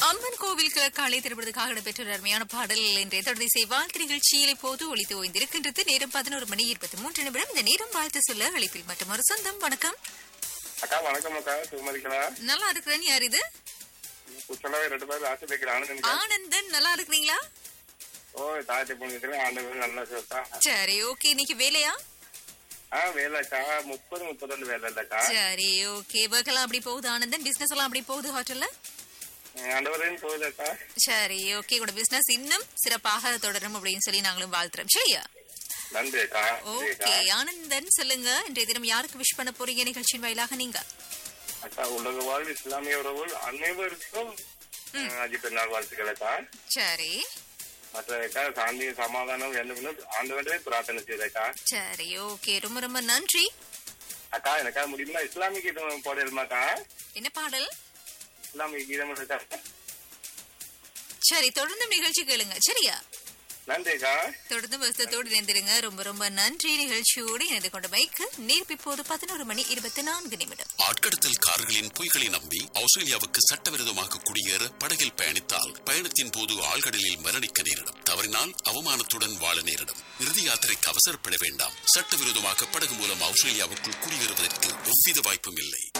அம்மன் கோவில் கிழக்காலை திருப்பதற்காக இடம்பெற்ற ஒரு அருமையான பாடல் இன்றைய தொடர்ந்து இசை வாழ்த்து நிகழ்ச்சியில் இப்போது ஒளித்து ஓய்ந்திருக்கின்றது நேரம் பதினோரு மணி இருபத்தி மூன்று நிமிடம் இந்த நேரம் வாழ்த்து சொல்ல அழைப்பில் மற்றும் ஒரு சொந்தம் வணக்கம் அக்கா வணக்கம் அக்கா சுமதிக்கலா நல்லா இருக்கிறேன் யார் இது குச்சலாவே ரெண்டு பேரும் ஆசை வைக்கிற ஆனந்தன் ஆனந்தன் நல்லா இருக்கிறீங்களா ஓ தாத்தி புண்ணியத்துல ஆண்டவர் நல்லா சேர்த்தா சரி ஓகே இன்னைக்கு வேலையா ஆ வேலைக்கா முப்பது முப்பத்தொன்று வேலை இல்லக்கா சரி ஓகே ஒர்க் எல்லாம் அப்படி போகுது ஆனந்தன் பிசினஸ் எல்லாம் அப்படி போகுது ஹோட்டல்ல ஆண்டவரையும் போகுதாக்கா சரி ஓகே உங்களோட பிசினஸ் இன்னும் சிறப்பாக தொடரும் அப்படின்னு சொல்லி நாங்களும் வாழ்த்துறோம் சரியா நன்றி அக்கா நன்றி ஓகே அக்கா ஆனந்தன் சொல்லுங்க இன்றைய தினம் யாருக்கு விஷ் பண்ண போறீங்க நிகழ்ச்சியின் வாயிலாக நீங்க அக்கா உலக வாழ் இஸ்லாமிய உறவுகள் அனைவருக்கும் அஜி பெருநாள் வாழ்த்துக்கள் அக்கா சரி மற்ற அக்கா சாந்தி சமாதானம் வேண்டும் ஆண்டவரே பிரார்த்தனை செய்தக்கா சரி ஓகே ரொம்ப ரொம்ப நன்றி அக்கா எனக்கா முடியுமா இஸ்லாமிய கீதம் போடலுமாக்கா என்ன பாடல் இஸ்லாமிய கீதம் இருக்கா சரி தொடர்ந்து நிகழ்ச்சி கேளுங்க சரியா நன்றி அக்கா தொடர்ந்து வருத்தத்தோடு இணைந்திருங்க ரொம்ப ரொம்ப நன்றி நிகழ்ச்சியோடு இணைந்து கொண்ட மைக்கு நேர்ப்பு இப்போது பதினோரு மணி இருபத்தி நான்கு நிமிடம் ஆட்கடத்தல் கார்களின் பொய்களை நம்பி ஆஸ்திரேலியாவுக்கு சட்டவிரோதமாக குடியேற படகில் பயணித்தால் பயணத்தின் போது ஆழ்கடலில் மரணிக்க நேரிடும் தவறினால் அவமானத்துடன் வாழ நேரிடும் இறுதி யாத்திரைக்கு அவசரப்பட வேண்டாம் சட்டவிரோதமாக படகு மூலம் ஆஸ்திரேலியாவுக்குள் குடியேறுவதற்கு எவ்வித வாய்ப்பும் இல்லை